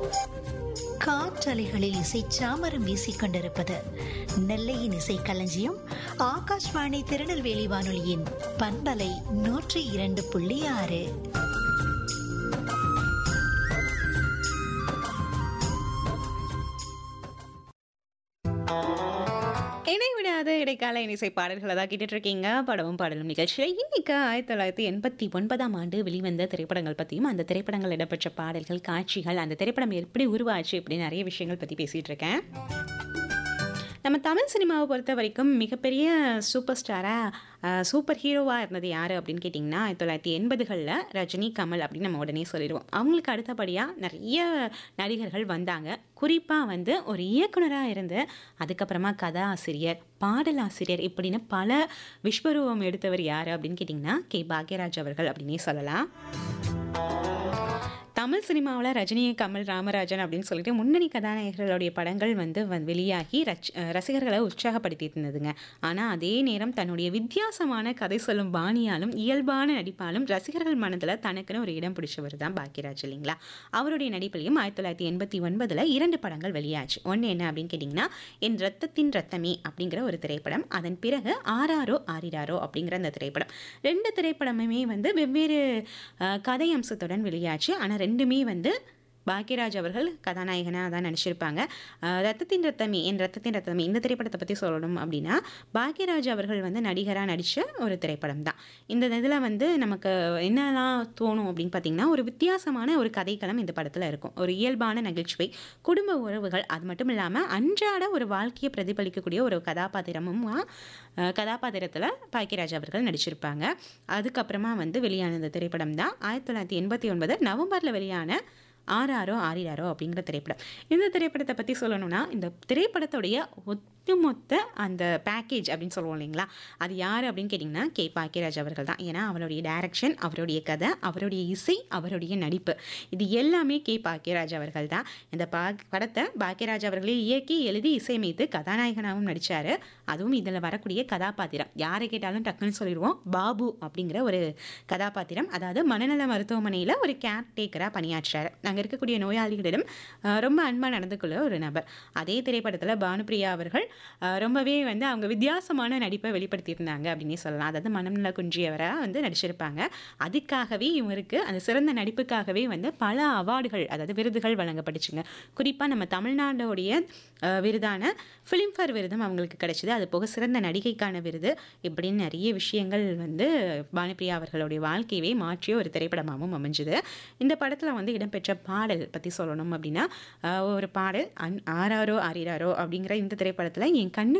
காற்றலைகளில் இசை சாமரம் வீசிக் கொண்டிருப்பது நெல்லையின் இசை களஞ்சியம் ஆகாஷ்வாணி திருநெல்வேலி வானொலியின் பண்பலை நூற்றி இரண்டு புள்ளி ஆறு இடைவிடாத இடைக்கால இசை பாடல்களை தான் கேட்டுட்டு இருக்கீங்க படமும் பாடலும் நிகழ்ச்சியில் இன்னைக்கு ஆயிரத்தி தொள்ளாயிரத்தி எண்பத்தி ஒன்பதாம் ஆண்டு வெளிவந்த திரைப்படங்கள் பற்றியும் அந்த திரைப்படங்கள் இடம்பெற்ற பாடல்கள் காட்சிகள் அந்த திரைப்படம் எப்படி உருவாச்சு இப்படி நிறைய விஷயங்கள் பற்றி பேசிகிட்டு இருக்கேன் நம்ம தமிழ் சினிமாவை பொறுத்த வரைக்கும் மிகப்பெரிய சூப்பர் ஸ்டாராக சூப்பர் ஹீரோவாக இருந்தது யார் அப்படின்னு கேட்டிங்கன்னா ஆயிரத்தி தொள்ளாயிரத்தி எண்பதுகளில் ரஜினி கமல் அப்படின்னு நம்ம உடனே சொல்லிடுவோம் அவங்களுக்கு அடுத்தபடியாக நிறைய நடிகர்கள் வந்தாங்க குறிப்பாக வந்து ஒரு இயக்குனராக இருந்து அதுக்கப்புறமா கதாசிரியர் பாடலாசிரியர் இப்படின்னு பல விஸ்வரூபம் எடுத்தவர் யார் அப்படின்னு கேட்டிங்கன்னா கே பாக்யராஜ் அவர்கள் அப்படின்னே சொல்லலாம் தமிழ் சினிமாவில் ரஜினி கமல் ராமராஜன் அப்படின்னு சொல்லிட்டு முன்னணி கதாநாயகர்களுடைய படங்கள் வந்து வந் வெளியாகி ரச் ரசிகர்களை உற்சாகப்படுத்திட்டு இருந்ததுங்க ஆனால் அதே நேரம் தன்னுடைய வித்தியாசமான கதை சொல்லும் பாணியாலும் இயல்பான நடிப்பாலும் ரசிகர்கள் மனதில் தனக்குன்னு ஒரு இடம் பிடிச்சவர் தான் பாக்யராஜ் இல்லைங்களா அவருடைய நடிப்பிலையும் ஆயிரத்தி தொள்ளாயிரத்தி எண்பத்தி ஒன்பதில் இரண்டு படங்கள் வெளியாச்சு ஒன்று என்ன அப்படின்னு கேட்டிங்கன்னா என் ரத்தத்தின் ரத்தமே அப்படிங்கிற ஒரு திரைப்படம் அதன் பிறகு ஆராரோ ஆரிராரோ அப்படிங்கிற அந்த திரைப்படம் ரெண்டு திரைப்படமுமே வந்து வெவ்வேறு அஹ், கதை அம்சத்துடன் வெளியாச்சு ஆனால் ரெண்டுமே வந்து பாக்யராஜ் அவர்கள் கதாநாயகனாக தான் நடிச்சிருப்பாங்க அஹ், ரத்தத்தின் ரத்தமே என் ரத்தத்தின் ரத்தமே இந்த திரைப்படத்தை பற்றி சொல்லணும் அப்படின்னா பாக்யராஜ் அவர்கள் வந்து நடிகராக நடித்த ஒரு திரைப்படம் தான் இந்த இதில் வந்து நமக்கு என்னெல்லாம் தோணும் அப்படின்னு பார்த்தீங்கன்னா ஒரு வித்தியாசமான ஒரு கதைக்களம் இந்த படத்தில் இருக்கும் ஒரு இயல்பான நகைச்சுவை குடும்ப உறவுகள் அது மட்டும் இல்லாமல் அன்றாட ஒரு வாழ்க்கையை பிரதிபலிக்கக்கூடிய ஒரு கதாபாத்திரமும் அஹ், கதாபாத்திரத்தில் பாக்யராஜ் அவர்கள் நடிச்சிருப்பாங்க அதுக்கப்புறமா வந்து வெளியான இந்த திரைப்படம் தான் ஆயிரத்தி தொள்ளாயிரத்தி எண்பத்தி ஒன்பது நவம்பரில் வெளியான ஆறாரோ ஆறிராரோ அப்படிங்கிற திரைப்படம் இந்த திரைப்படத்தை பற்றி சொல்லணும்னா இந்த திரைப்படத்துடைய ஒட்டுமொத்த அந்த பேக்கேஜ் அப்படின்னு சொல்லுவோம் இல்லைங்களா அது யார் அப்படின்னு கேட்டிங்கன்னா கே பாக்கியராஜ் அவர்கள் தான் ஏன்னா அவருடைய டைரக்ஷன் அவருடைய கதை அவருடைய இசை அவருடைய நடிப்பு இது எல்லாமே கே பாக்கியராஜ் அவர்கள் தான் இந்த பா படத்தை பாக்கியராஜ் அவர்களே இயக்கி எழுதி இசையமைத்து கதாநாயகனாகவும் நடித்தார் அதுவும் இதில் வரக்கூடிய கதாபாத்திரம் யாரை கேட்டாலும் டக்குன்னு சொல்லிடுவோம் பாபு அப்படிங்கிற ஒரு கதாபாத்திரம் அதாவது மனநல மருத்துவமனையில் ஒரு கேர் டேக்கராக பணியாற்றுறாரு அங்கே இருக்கக்கூடிய நோயாளிகளிடம் அஹ், ரொம்ப அன்பாக நடந்துக்குள்ள ஒரு நபர் அதே திரைப்படத்தில் பானுப்பிரியா அவர்கள் அஹ், ரொம்பவே வந்து அவங்க வித்தியாசமான நடிப்பை வெளிப்படுத்தியிருந்தாங்க அப்படின்னே சொல்லலாம் அதாவது மனநல குன்றியவராக வந்து நடிச்சிருப்பாங்க அதுக்காகவே இவருக்கு அந்த சிறந்த நடிப்புக்காகவே வந்து பல அவார்டுகள் அதாவது விருதுகள் வழங்கப்பட்டுச்சுங்க குறிப்பாக நம்ம தமிழ்நாடோடைய அஹ், விருதான ஃபிலிம்ஃபேர் விருதும் அவங்களுக்கு கிடைச்சிது அது போக சிறந்த நடிகைக்கான விருது இப்படின்னு நிறைய விஷயங்கள் வந்து பானுப்பிரியா அவர்களுடைய வாழ்க்கையவே மாற்றிய ஒரு திரைப்படமாகவும் அமைஞ்சுது இந்த படத்தில் வந்து இடம்பெற்ற பாடல் பற்றி சொல்லணும் அப்படின்னா அஹ், ஒரு பாடல் அன் ஆராரோ ஆரிராரோ அப்படிங்கிற இந்த திரைப்படத்தில் என் கண்ணு